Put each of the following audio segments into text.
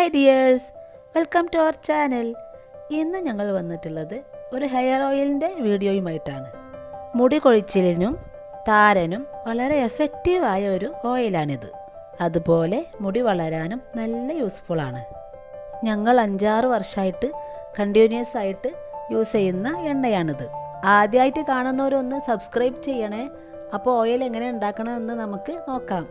hi dears welcome to our channel ഇന്ന് ഞങ്ങൾ വന്നിട്ടുള്ളത് ഒരു ഹെയർ ഓയിലിൻ്റെ വീഡിയോയുമായിട്ടാണ് മുടി കൊഴിച്ചിലിനും താരനും വളരെ എഫക്റ്റീവായ ഒരു ഓയിലാണിത് അതുപോലെ മുടി വളരാനും നല്ല യൂസ്ഫുള്ളാണ് ഞങ്ങൾ അഞ്ചാറ് വർഷമായിട്ട് കണ്ടിന്യൂസ് ആയിട്ട് യൂസ് ചെയ്യുന്ന എണ്ണയാണിത് ആദ്യമായിട്ട് കാണുന്നവരൊന്ന് സബ്സ്ക്രൈബ് ചെയ്യണേ അപ്പോൾ ഓയിൽ എങ്ങനെ ഉണ്ടാക്കണമെന്ന് നമുക്ക് നോക്കാം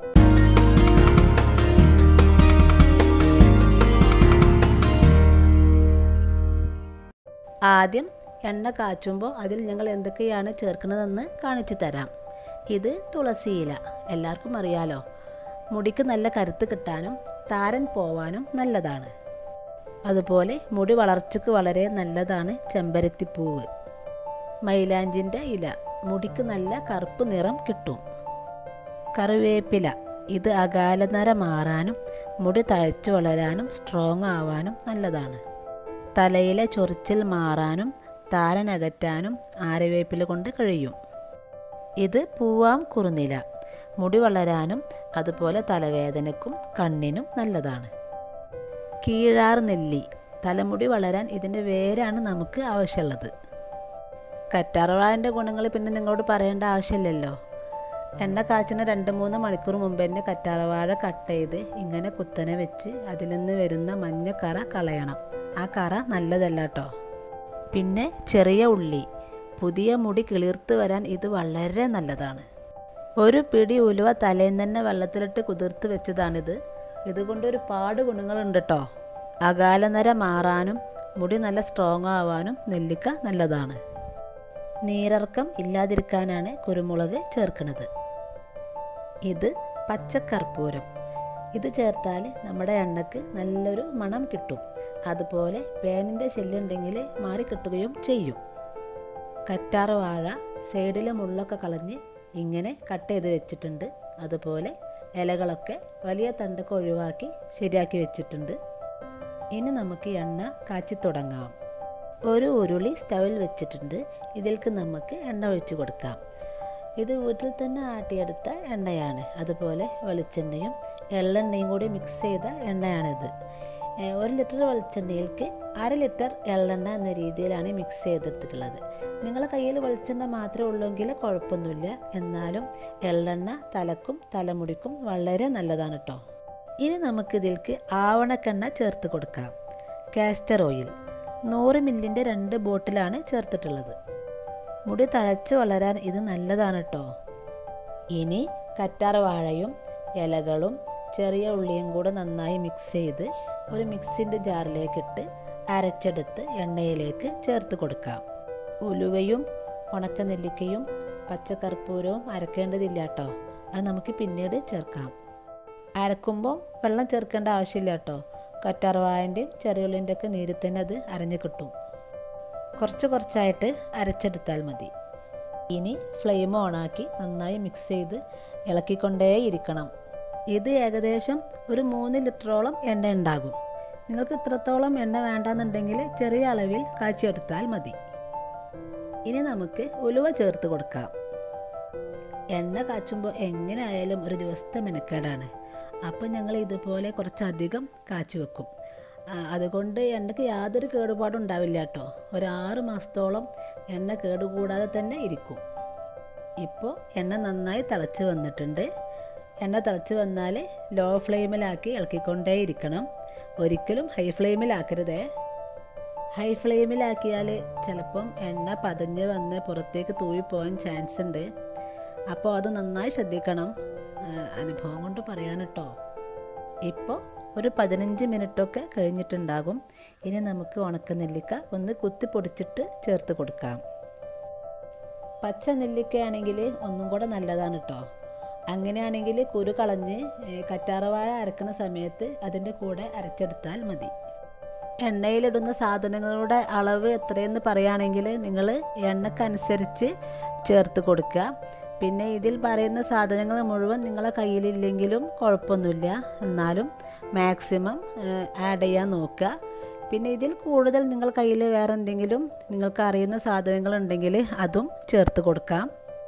ആദ്യം എണ്ണ കാച്ചുമ്പോൾ അതിൽ ഞങ്ങൾ എന്തൊക്കെയാണ് ചേർക്കുന്നതെന്ന് കാണിച്ചു തരാം ഇത് തുളസിയില എല്ലാവർക്കും അറിയാലോ മുടിക്ക് നല്ല കരുത്ത് കിട്ടാനും താരൻ പോവാനും നല്ലതാണ് അതുപോലെ മുടി വളർച്ചയ്ക്ക് വളരെ നല്ലതാണ് ചെമ്പരത്തിപ്പൂവ് മൈലാഞ്ചിൻ്റെ ഇല മുടിക്ക് നല്ല കറുപ്പ് നിറം കിട്ടും കറിവേപ്പില ഇത് അകാലനര മാറാനും മുടി തഴച്ചു വളരാനും സ്ട്രോങ് ആവാനും നല്ലതാണ് തലയിലെ ചൊറിച്ചിൽ മാറാനും താരനകറ്റാനും ആരവേപ്പില കൊണ്ട് കഴിയും ഇത് പൂവാം കുറുനില മുടി വളരാനും അതുപോലെ തലവേദനക്കും കണ്ണിനും നല്ലതാണ് കീഴാർ നെല്ലി തലമുടി വളരാൻ ഇതിൻ്റെ വേരാണ് നമുക്ക് ആവശ്യമുള്ളത് കറ്റാർവാഴൻ്റെ ഗുണങ്ങൾ പിന്നെ നിങ്ങളോട് പറയേണ്ട ആവശ്യമില്ലല്ലോ എണ്ണ കാച്ചിന് രണ്ട് മൂന്ന് മണിക്കൂർ മുമ്പ് തന്നെ കറ്റാർവാഴ കട്ട് ചെയ്ത് ഇങ്ങനെ കുത്തനെ വെച്ച് അതിൽ നിന്ന് വരുന്ന മഞ്ഞ കറ കളയണം ആ കറ നല്ലതല്ല കേട്ടോ പിന്നെ ചെറിയ ഉള്ളി പുതിയ മുടി കിളിർത്ത് വരാൻ ഇത് വളരെ നല്ലതാണ് ഒരു പിടി ഉലുവ തലേന്ന് തന്നെ വെള്ളത്തിലിട്ട് കുതിർത്ത് വെച്ചതാണിത് ഇതുകൊണ്ട് ഒരുപാട് ഗുണങ്ങളുണ്ട് കേട്ടോ അകാലനര മാറാനും മുടി നല്ല സ്ട്രോങ് ആവാനും നെല്ലിക്ക നല്ലതാണ് നീരിറക്കം ഇല്ലാതിരിക്കാനാണ് കുരുമുളക് ചേർക്കുന്നത് ഇത് പച്ചക്കർപ്പൂരം ഇത് ചേർത്താൽ നമ്മുടെ എണ്ണക്ക് നല്ലൊരു മണം കിട്ടും അതുപോലെ പേനിൻ്റെ ശല്യമുണ്ടെങ്കിൽ മാറിക്കിട്ടുകയും ചെയ്യും കറ്റാർ വാഴ സൈഡിലെ മുള്ളൊക്കെ കളഞ്ഞ് ഇങ്ങനെ കട്ട് ചെയ്ത് വെച്ചിട്ടുണ്ട് അതുപോലെ ഇലകളൊക്കെ വലിയ തണ്ടൊക്കെ ഒഴിവാക്കി ശരിയാക്കി വെച്ചിട്ടുണ്ട് ഇനി നമുക്ക് എണ്ണ കാച്ചി തുടങ്ങാം ഒരു ഉരുളി സ്റ്റവിൽ വെച്ചിട്ടുണ്ട് ഇതിലേക്ക് നമുക്ക് എണ്ണ ഒഴിച്ചു കൊടുക്കാം ഇത് വീട്ടിൽ തന്നെ ആട്ടിയെടുത്ത എണ്ണയാണ് അതുപോലെ വെളിച്ചെണ്ണയും എള്ളെണ്ണയും കൂടി മിക്സ് ചെയ്ത എണ്ണയാണിത് ഒരു ലിറ്റർ വെളിച്ചെണ്ണയിലേക്ക് അര ലിറ്റർ എള്ളെണ്ണ എന്ന രീതിയിലാണ് മിക്സ് ചെയ്തെടുത്തിട്ടുള്ളത് നിങ്ങളെ കയ്യിൽ വെളിച്ചെണ്ണ മാത്രമേ ഉള്ളെങ്കിൽ കുഴപ്പമൊന്നുമില്ല എന്നാലും എള്ളെണ്ണ തലക്കും തലമുടിക്കും വളരെ നല്ലതാണ് കേട്ടോ ഇനി നമുക്കിതിലേക്ക് ആവണക്കെണ്ണ ചേർത്ത് കൊടുക്കാം കാസ്റ്റർ ഓയിൽ നൂറ് മില്ലിൻ്റെ രണ്ട് ബോട്ടിലാണ് ചേർത്തിട്ടുള്ളത് മുടി തഴച്ച് വളരാൻ ഇത് നല്ലതാണ് കേട്ടോ ഇനി കറ്റാർ വാഴയും ഇലകളും ചെറിയ ഉള്ളിയും കൂടെ നന്നായി മിക്സ് ചെയ്ത് ഒരു മിക്സിൻ്റെ ജാറിലേക്കിട്ട് അരച്ചെടുത്ത് എണ്ണയിലേക്ക് ചേർത്ത് കൊടുക്കാം ഉലുവയും ഉണക്കനെല്ലിക്കയും പച്ചക്കർപ്പൂരവും അരക്കേണ്ടതില്ല കേട്ടോ അത് നമുക്ക് പിന്നീട് ചേർക്കാം അരക്കുമ്പോൾ വെള്ളം ചേർക്കേണ്ട ആവശ്യമില്ല കേട്ടോ കറ്റാർവാഴൻ്റെയും ചെറിയുള്ളിൻ്റെ ഒക്കെ നീരിൽ തന്നെ അത് അരഞ്ഞു കിട്ടും കുറച്ച് കുറച്ചായിട്ട് അരച്ചെടുത്താൽ മതി ഇനി ഫ്ലെയിം ഓണാക്കി നന്നായി മിക്സ് ചെയ്ത് ഇളക്കിക്കൊണ്ടേയിരിക്കണം ഇത് ഏകദേശം ഒരു മൂന്ന് ലിറ്ററോളം എണ്ണ ഉണ്ടാകും നിങ്ങൾക്ക് ഇത്രത്തോളം എണ്ണ വേണ്ടാന്നുണ്ടെങ്കിൽ ചെറിയ അളവിൽ കാച്ചിയെടുത്താൽ മതി ഇനി നമുക്ക് ഉലുവ ചേർത്ത് കൊടുക്കാം എണ്ണ കാച്ചുമ്പോൾ എങ്ങനെ ആയാലും ഒരു ദിവസത്തെ മെനക്കേടാണ് അപ്പോൾ ഞങ്ങൾ ഇതുപോലെ കുറച്ചധികം കാച്ചി വെക്കും അതുകൊണ്ട് എണ്ണയ്ക്ക് യാതൊരു കേടുപാടും ഉണ്ടാവില്ല കേട്ടോ ഒരു ആറ് മാസത്തോളം എണ്ണ കേടുകൂടാതെ തന്നെ ഇരിക്കും ഇപ്പോൾ എണ്ണ നന്നായി തിളച്ച് വന്നിട്ടുണ്ട് എണ്ണ തിളച്ച് വന്നാൽ ലോ ഫ്ലെയിമിലാക്കി ഇളക്കിക്കൊണ്ടേ ഇരിക്കണം ഒരിക്കലും ഹൈ ഫ്ലെയിമിലാക്കരുതേ ഹൈ ഫ്ലെയിമിലാക്കിയാൽ ചിലപ്പം എണ്ണ പതഞ്ഞ് വന്ന് പുറത്തേക്ക് തൂവിപ്പോകാൻ ചാൻസ് ഉണ്ട് അപ്പോൾ അത് നന്നായി ശ്രദ്ധിക്കണം അനുഭവം കൊണ്ട് പറയാൻ കേട്ടോ ഇപ്പോൾ ഒരു പതിനഞ്ച് മിനിറ്റൊക്കെ കഴിഞ്ഞിട്ടുണ്ടാകും ഇനി നമുക്ക് ഉണക്ക നെല്ലിക്ക ഒന്ന് കുത്തി പൊടിച്ചിട്ട് ചേർത്ത് കൊടുക്കാം പച്ച നെല്ലിക്കയാണെങ്കിൽ ഒന്നും കൂടെ നല്ലതാണ് കേട്ടോ അങ്ങനെയാണെങ്കിൽ കുരു കളഞ്ഞ് കറ്റാറവാഴ അരക്കുന്ന സമയത്ത് അതിൻ്റെ കൂടെ അരച്ചെടുത്താൽ മതി എണ്ണയിലിടുന്ന സാധനങ്ങളുടെ അളവ് എത്രയെന്ന് പറയുകയാണെങ്കിൽ നിങ്ങൾ എണ്ണക്കനുസരിച്ച് ചേർത്ത് കൊടുക്കുക പിന്നെ ഇതിൽ പറയുന്ന സാധനങ്ങൾ മുഴുവൻ നിങ്ങളെ കയ്യിലില്ലെങ്കിലും കുഴപ്പമൊന്നുമില്ല എന്നാലും മാക്സിമം ആഡ് ചെയ്യാൻ നോക്കുക പിന്നെ ഇതിൽ കൂടുതൽ നിങ്ങൾ കയ്യിൽ വേറെ എന്തെങ്കിലും നിങ്ങൾക്ക് അറിയുന്ന സാധനങ്ങൾ ഉണ്ടെങ്കിൽ അതും ചേർത്ത് കൊടുക്കാം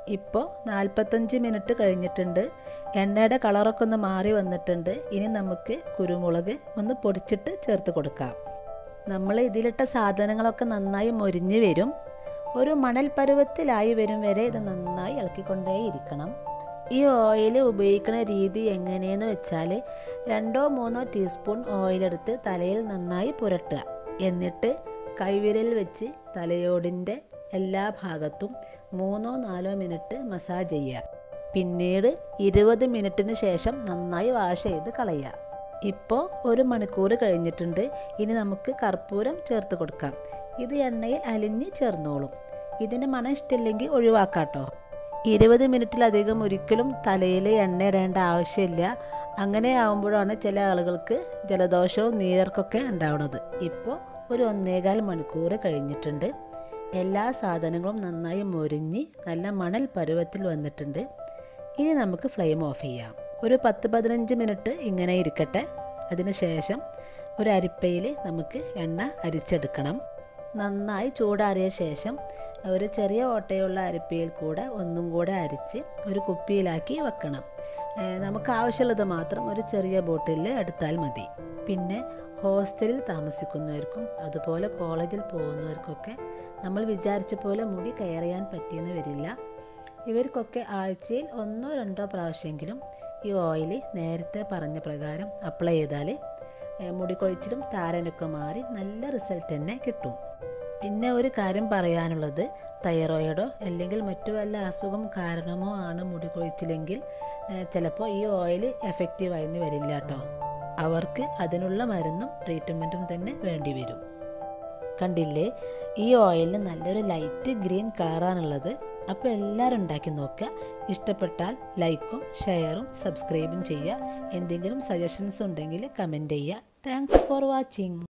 ഇപ്പോൾ നാൽപ്പത്തഞ്ച് മിനിറ്റ് കഴിഞ്ഞിട്ടുണ്ട് എണ്ണയുടെ കളറൊക്കെ ഒന്ന് മാറി വന്നിട്ടുണ്ട് ഇനി നമുക്ക് കുരുമുളക് ഒന്ന് പൊടിച്ചിട്ട് ചേർത്ത് കൊടുക്കാം നമ്മൾ ഇതിലിട്ട സാധനങ്ങളൊക്കെ നന്നായി മൊരിഞ്ഞ് വരും ഒരു മണൽ പരുവത്തിലായി വരും വരെ ഇത് നന്നായി ഇളക്കിക്കൊണ്ടേയിരിക്കണം ഈ ഓയിൽ ഉപയോഗിക്കുന്ന രീതി എങ്ങനെയെന്ന് വെച്ചാൽ രണ്ടോ മൂന്നോ ടീസ്പൂൺ ഓയിലെടുത്ത് തലയിൽ നന്നായി പുരട്ടുക എന്നിട്ട് കൈവിരൽ വെച്ച് തലയോടിൻ്റെ എല്ലാ ഭാഗത്തും മൂന്നോ നാലോ മിനിറ്റ് മസാജ് ചെയ്യുക പിന്നീട് ഇരുപത് മിനിറ്റിന് ശേഷം നന്നായി വാഷ് ചെയ്ത് കളയുക ഇപ്പോൾ ഒരു മണിക്കൂർ കഴിഞ്ഞിട്ടുണ്ട് ഇനി നമുക്ക് കർപ്പൂരം ചേർത്ത് കൊടുക്കാം ഇത് എണ്ണയിൽ അലിഞ്ഞ് ചേർന്നോളും ഇതിൻ്റെ മണം ഇഷ്ടമില്ലെങ്കിൽ ഒഴിവാക്കാട്ടോ ഇരുപത് മിനിറ്റിലധികം ഒരിക്കലും തലയിൽ എണ്ണ ഇടേണ്ട ആവശ്യമില്ല അങ്ങനെ ആകുമ്പോഴാണ് ചില ആളുകൾക്ക് ജലദോഷവും നീരർക്കൊക്കെ ഉണ്ടാവുന്നത് ഇപ്പോൾ ഒരു ഒന്നേകാൽ മണിക്കൂർ കഴിഞ്ഞിട്ടുണ്ട് എല്ലാ സാധനങ്ങളും നന്നായി മൊരിഞ്ഞ് നല്ല മണൽ പരുവത്തിൽ വന്നിട്ടുണ്ട് ഇനി നമുക്ക് ഫ്ലെയിം ഓഫ് ചെയ്യാം ഒരു പത്ത് പതിനഞ്ച് മിനിറ്റ് ഇങ്ങനെ ഇരിക്കട്ടെ അതിനുശേഷം ഒരു അരിപ്പയിൽ നമുക്ക് എണ്ണ അരിച്ചെടുക്കണം നന്നായി ചൂടാറിയ ശേഷം ഒരു ചെറിയ ഓട്ടയുള്ള അരിപ്പയിൽ കൂടെ ഒന്നും കൂടെ അരിച്ച് ഒരു കുപ്പിയിലാക്കി വെക്കണം നമുക്ക് ആവശ്യമുള്ളത് മാത്രം ഒരു ചെറിയ ബോട്ടിലിൽ എടുത്താൽ മതി പിന്നെ ഹോസ്റ്റലിൽ താമസിക്കുന്നവർക്കും അതുപോലെ കോളേജിൽ പോകുന്നവർക്കൊക്കെ നമ്മൾ വിചാരിച്ച പോലെ മുടി കയറിയാൻ പറ്റിയെന്ന് വരില്ല ഇവർക്കൊക്കെ ആഴ്ചയിൽ ഒന്നോ രണ്ടോ പ്രാവശ്യമെങ്കിലും ഈ ഓയിൽ നേരത്തെ പറഞ്ഞ പ്രകാരം അപ്ലൈ ചെയ്താൽ മുടി കൊഴിച്ചിലും താരനൊക്കെ മാറി നല്ല റിസൾട്ട് തന്നെ കിട്ടും പിന്നെ ഒരു കാര്യം പറയാനുള്ളത് തൈറോയിഡോ അല്ലെങ്കിൽ മറ്റു വല്ല അസുഖം കാരണമോ ആണ് മുടി കൊഴിച്ചിലെങ്കിൽ ചിലപ്പോൾ ഈ ഓയിൽ എഫക്റ്റീവായിന്ന് വരില്ല കേട്ടോ അവർക്ക് അതിനുള്ള മരുന്നും ട്രീറ്റ്മെൻറ്റും തന്നെ വേണ്ടി വരും കണ്ടില്ലേ ഈ ഓയിലിന് നല്ലൊരു ലൈറ്റ് ഗ്രീൻ കളറാണുള്ളത് അപ്പോൾ എല്ലാവരും ഉണ്ടാക്കി നോക്കുക ഇഷ്ടപ്പെട്ടാൽ ലൈക്കും ഷെയറും സബ്സ്ക്രൈബും ചെയ്യുക എന്തെങ്കിലും സജഷൻസ് ഉണ്ടെങ്കിൽ കമൻറ്റ് ചെയ്യുക താങ്ക്സ് ഫോർ വാച്ചിങ്